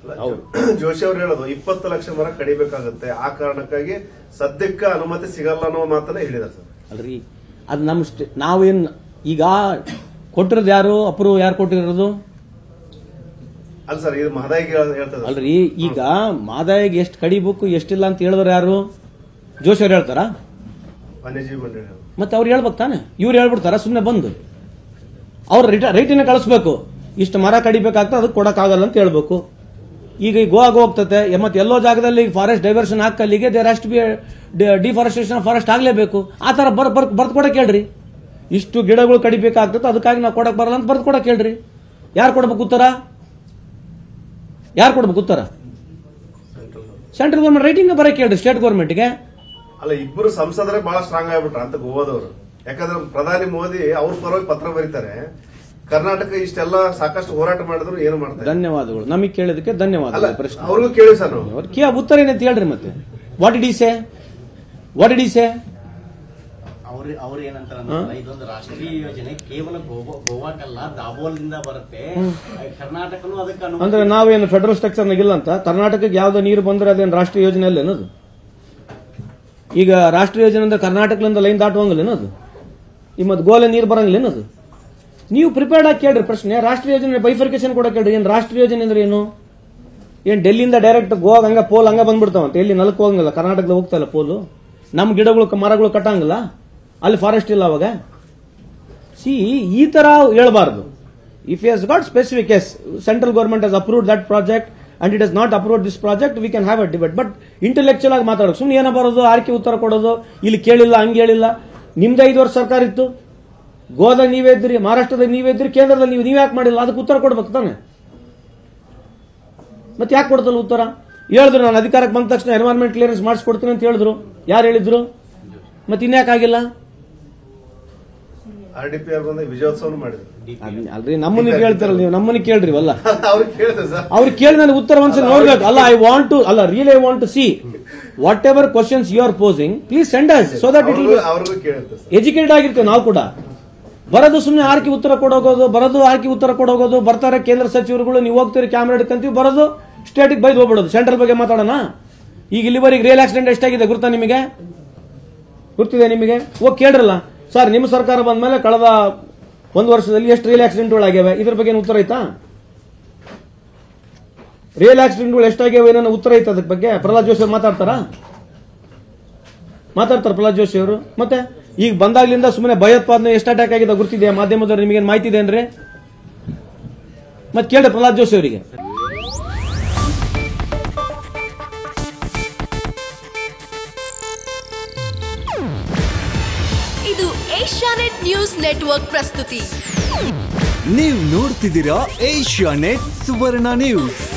ಜೋಶಿ ಅವ್ರು ಹೇಳೋದು ಇಪ್ಪತ್ತು ಲಕ್ಷ ಮರ ಕಡಿಬೇಕಾಗುತ್ತೆ ಆ ಕಾರಣಕ್ಕಾಗಿ ಸದ್ಯಕ್ಕೆ ಅನುಮತಿ ಸಿಗಲ್ಲ ಅನ್ನೋ ಮಾತನ್ನ ಹೇಳಿದಾರೆ ಸರ್ ಅಲ್ರಿ ಅದು ನಮ್ಮ ಸ್ಟೇ ನಾವೇನ್ ಈಗ ಕೊಟ್ಟಿರೋದು ಯಾರು ಅಪ್ರೂವ್ ಯಾರು ಕೊಟ್ಟಿರೋದು ಅಲ್ಲ ಸರ್ ಇದು ಮಹದಾಯಿಗೆ ಹೇಳ್ತದೆ ಅಲ್ರಿ ಈಗ ಮಾದಾಯಿಗೆ ಎಷ್ಟು ಕಡಿಬೇಕು ಎಷ್ಟಿಲ್ಲ ಅಂತ ಹೇಳಿದ್ರು ಯಾರು ಜೋಶಿ ಅವ್ರು ಹೇಳ್ತಾರ ವನ್ಯಜೀವಿ ಮಂಡಳಿ ಮತ್ತೆ ಅವ್ರು ಹೇಳ್ಬೇಕು ತಾನೆ ಇವ್ರು ಹೇಳ್ಬಿಡ್ತಾರ ಸುಮ್ಮನೆ ಬಂದು ಅವ್ರು ರಿಟ ರೈಟಿನ ಕಳಿಸ್ಬೇಕು ಇಷ್ಟು ಮರ ಕಡಿಬೇಕಾಗ್ತದೆ ಅದಕ್ಕೆ ಕೊಡಕ್ಕಾಗಲ್ಲ ಅಂತ ಹೇಳ್ಬೇಕು ಈಗ ಈ ಗೋವಾಗ ಹೋಗ್ತತೆ ಎ- ಮತ್ತೆ ಎಲ್ಲೋ ಜಾಗದಲ್ಲಿ ಫಾರೆಸ್ಟ್ ಡೈವರ್ಷನ್ ಹಾಕಲ್ಲಿಗೆ ದೇರ್ ಅಷ್ಟು ಬಿ ಡಿಫಾರೆಸ್ಟೇಷನ್ ಫಾರೆಸ್ಟ್ ಆಗಲೇಬೇಕು ಆ ಥರ ಬರ್ ಬರ್ ಬರ್ದು ಕೊಡಕ್ಕೆ ಹೇಳ್ರಿ ಇಷ್ಟು ಗಿಡಗಳು ಕಡಿಬೇಕಾಗ್ತದೆ ಅದಕ್ಕಾಗಿ ನಾವು ಕೊಡಕ್ ಬರಲ್ಲ ಅಂತ ಬರ್ದು ಕೊಡಕ್ಕೆ ಹೇಳ್ರಿ ಯಾರು ಕೊಡ್ಬೇಕು ಉತ್ತರ ಯಾರು ಕೊಡ್ಬೇಕು ಉತ್ತರ ಸೆಂಟ್ರಲ್ ಗೌರ್ಮೆಂಟ್ ರೈಟಿಂಗ್ ಬರಕ್ಕೆ ಹೇಳ್ರಿ ಸ್ಟೇಟ್ ಗೌರ್ಮೆಂಟ್ಗೆ ಅಲ್ಲ ಇಬ್ಬರು ಸಂಸದರೇ ಬಹಳ ಸ್ಟ್ರಾಂಗ್ ಆಗ್ಬಿಟ್ರ ಅಂತ ಗೋವಾದವರು ಯಾಕಂದ್ರೆ ಪ್ರಧಾನಿ ಮೋದಿ ಅವ್ರ ಪರವಾಗಿ ಪತ್ರ ಬರೀತಾರೆ ಕರ್ನಾಟಕ ಇಷ್ಟೆಲ್ಲ ಸಾಕಷ್ಟು ಹೋರಾಟ ಮಾಡಿದ್ರು ಏನು ಮಾಡ್ತಾರೆ ಧನ್ಯವಾದಗಳು ನಮಗೆ ಕೇಳಿದಕ್ಕೆ ಅಲ್ಲ ಧನ್ಯವಾದಗಳು ಪ್ರಶ್ನೆ ಅವ್ರಿಗೂ ಕೇಳಿ ಸರ್ ನಾವು ಅವ್ರು ಕೇ ಉತ್ತರ ಏನಂತ ಹೇಳ್ರಿ ಮತ್ತೆ what they say what they say ಅವ್ರ ಅವ್ರು ಏನಂತಾರ ಅಂದ್ರೆ ಇದೊಂದು ರಾಷ್ಟ್ರೀಯ ಯೋಜನೆ ಕೇವಲ ಗೋವಾ ಗೋವಾಕ್ಕಲ್ಲ ದಾಬೋಲ್ನಿಂದ ಬರುತ್ತೆ ಕರ್ನಾಟಕನು ಅದಕ್ಕೆ ಅನುಮತಿ ಅಂದ್ರೆ ನಾವೇನು ಫೆಡರಲ್ ಸ್ಟ್ರಕ್ಚರ್ ಇಲ್ಲ ಅಂತ ಕರ್ನಾಟಕಕ್ಕೆ ಯಾವ್ದೋ ನೀರು ಬಂದ್ರೆ ಅದೇನು ರಾಷ್ಟ್ರೀಯ ಯೋಜನೆ ಅಲ್ಲ ಏನದು ಈಗ ರಾಷ್ಟ್ರೀಯ ಯೋಜನೆ ಅಂದ್ರೆ ಕರ್ನಾಟಕದಿಂದ ಲೈನ್ ದಾಟುವಂಗಿಲ್ಲ ಏನದು ಈ ಮತ್ತೆ ಗೋಲೆ ನೀರು ಬರಂಗಿಲ್ಲ ಏನದು ನೀವು ಪ್ರಿಪೇರ್ಡ್ ಆಗಿ ಕೇಳ್ರಿ ಪ್ರಶ್ನೆ ರಾಷ್ಟ್ರೀಯ ಯೋಜನೆ ಬೈಫರ್ಕೇಶನ್ ಕೊಡಕ್ಕೆ ಹೇಳ್ರಿ ಏನು ರಾಷ್ಟ್ರೀಯ ಯೋಜನೆ ಅಂದ್ರೆ ಏನು ಏನ್ ಡೆಲ್ಲಿಯಿಂದ ಡೈರೆಕ್ಟ್ ಗೋವಾಗ ಹಂಗ ಪೋಲ್ ಹಂಗ ಬಂದ್ಬಿಡ್ತಾವಂತೆ ಎಲ್ಲಿ ನಲ್ಕು ಹೋಗಂಗಿಲ್ಲ ಕರ್ನಾಟಕದ ಹೋಗ್ತಾ ಇಲ್ಲ ಪೋಲು ನಮ್ಮ ಗಿಡಗಳು ಮರಗಳು ಕಟ್ಟಂಗಿಲ್ಲ ಅಲ್ಲಿ ಫಾರೆಸ್ಟ್ ಇಲ್ಲ ಅವಾಗ ಸಿ ಈ ತರ ಹೇಳ್ಬಾರ್ದು if yes got specific as central government has approve that project and it is not approve this project we can have a debate but intellectual ಆಗಿ ಮಾತಾಡೋದು ಸುಮ್ಮನೆ ಏನೋ ಬರೋದು ಆರ್ಕೆ ಉತ್ತರ ಕೊಡೋದು ಇಲ್ಲಿ ಕೇಳಿಲ್ಲ ಹಂಗೆ ಹೇಳಿಲ್ಲ ನಿಮ್ದು ಐದು ವರ್ಷ ಸರ್ಕಾರ ಇತ್ತು ಗೋದಾಗ ನೀವೇ ಇದ್ರಿ ಮಹಾರಾಷ್ಟ್ರದಾಗ ನೀವೇ ಇದ್ರಿ ಕೇಂದ್ರದಲ್ಲಿ ನೀವು ನೀವ್ ಯಾಕೆ ಮಾಡಿಲ್ಲ ಅದಕ್ಕೆ ಉತ್ತರ ಕೊಡ್ಬೇಕು ತಾನೆ ಮತ್ತೆ ಯಾಕೆ ಕೊಡ್ತಲ್ಲ ಉತ್ತರ ಹೇಳಿದ್ರು ನಾನು ಅಧಿಕಾರಕ್ಕೆ ಬಂದ ತಕ್ಷಣ ಎನ್ವೈರ್ಮೆಂಟ್ ಕ್ಲಿಯರೆನ್ಸ್ ಮಾಡಿಸ್ಕೊಡ್ತೀನಿ ಅಂತ ಹೇಳಿದ್ರು ಯಾರು ಹೇಳಿದ್ರು ಮತ್ತೆ ಇನ್ಯಾಕೆ ಆಗಿಲ್ಲ ಆರ್ ಡಿ ಪಿ ಆರ್ ಬಂದ ವಿಜಯೋತ್ಸವ ಮಾಡಿದ್ರು ಅದ್- ಅಲ್ರಿ ನಮ್ಮನ್ನ ಕೇಳ್ತಾರಲ್ಲ ನೀವು ನಮ್ಮನ್ನ ಕೇಳ್ರಿ ಅಲ್ಲ ಅವ್ರಿಗೆ ಕೇಳಿದೆ ಸರ್ ಅವ್ರು ಕೇಳಿ ನನಗೆ ಉತ್ತರ ಒಂದ್ಸಲ ನೋಡ್ಬೇಕು ಅಲ್ಲ ಐ ವಾಂಟ್ ಟು ಅಲ್ಲ real I want to see whatever questions you are posing please send us so that it ಅವ್ರಿಗೂ ಅವ್ರಿಗೂ ಕೇಳಿದೆ ಸರ್ ಎಜುಕೇಟೆಡ್ ಆಗಿರ್ತೇವೆ ನಾವು ಕೂಡ ಬರೋದು ಸುಮ್ಮನೆ ಆರ್ಕಿ ಉತ್ತರ ಕೊಡೋಗೋದು ಬರೋದು ಆರ್ಕಿ ಉತ್ತರ ಕೊಡೋಗೋದು ಬರ್ತಾರೆ ಕೇಂದ್ರ ಸಚಿವರುಗಳು ನೀವು ಹೋಗ್ತೀರಿ ಕ್ಯಾಮ್ರಾ ಹಿಡ್ಕಂತೀವಿ ಬರೋದು ಸ್ಟೇಟಿಗೆ ಬೈದು ಹೋಗ್ಬಿಡೋದು ಸೆಂಟ್ರಲ್ ಬಗ್ಗೆ ಮಾತಾಡೋಣ ಈಗ ಇಲ್ಲಿವರೆಗೆ ರಿಯಲ್ ಆಕ್ಸಿಡೆಂಟ್ ಎಷ್ಟಾಗಿದೆ ಗುರ್ತಾ ನಿಮಗೆ ಗೊತ್ತಿದೆ ನಿಮಗೆ ಹೋಗಿ ಕೇಳ್ರಲ್ಲ ಸರ್ ನಿಮ್ಮ ಸರ್ಕಾರ ಬಂದ ಮೇಲೆ ಕಳೆದ ಒಂದು ವರ್ಷದಲ್ಲಿ ಎಷ್ಟು ರಿಯಲ್ ಆಕ್ಸಿಡೆಂಟ್ಗಳಾಗ್ಯಾವೆ ಇದ್ರ ಬಗ್ಗೆ ಏನು ಉತ್ತರ ಐತಾ ರಿಯಲ್ ಆಕ್ಸಿಡೆಂಟ್ಗಳು ಎಷ್ಟಾಗ್ಯಾವೆ ಏನೋ ಉತ್ತರ ಐತೆ ಅದಕ್ಕೆ ಬಗ್ಗೆ ಪ್ರಹ್ಲಾದ್ ಜೋಶಿ ಅವ್ರು ಮಾತಾಡ್ತಾರಾ ಮಾತಾಡ್ತಾರೆ ಪ್ರಹ್ಲಾದ್ ಜೋಶಿ ಅವರು ಮತ್ತೆ ಈಗ ಬಂದಾಗ್ಲಿಂದ ಸುಮ್ಮನೆ ಭಯೋತ್ಪಾದನೆ ಎಷ್ಟು ಅಟ್ಯಾಕ್ ಆಗಿದೆ ಗುರ್ತಿದೆ ಮಾಧ್ಯಮದವ್ರು ನಿಮಗೇನು ಮಾಹಿತಿ ಇದೆ ಅಂದ್ರೆ ಮತ್ತೆ ಕೇಳಿ ಪ್ರಹ್ಲಾದ್ ಜೋಶಿ ಅವರಿಗೆ ಇದು ಏಷ್ಯಾನೆಟ್ ನ್ಯೂಸ್ ನೆಟ್ವರ್ಕ್ ಪ್ರಸ್ತುತಿ ನೀವು ನೋಡ್ತಿದ್ದೀರಾ ಏಷ್ಯಾ ನೆಟ್ ಸುವರ್ಣ ನ್ಯೂಸ್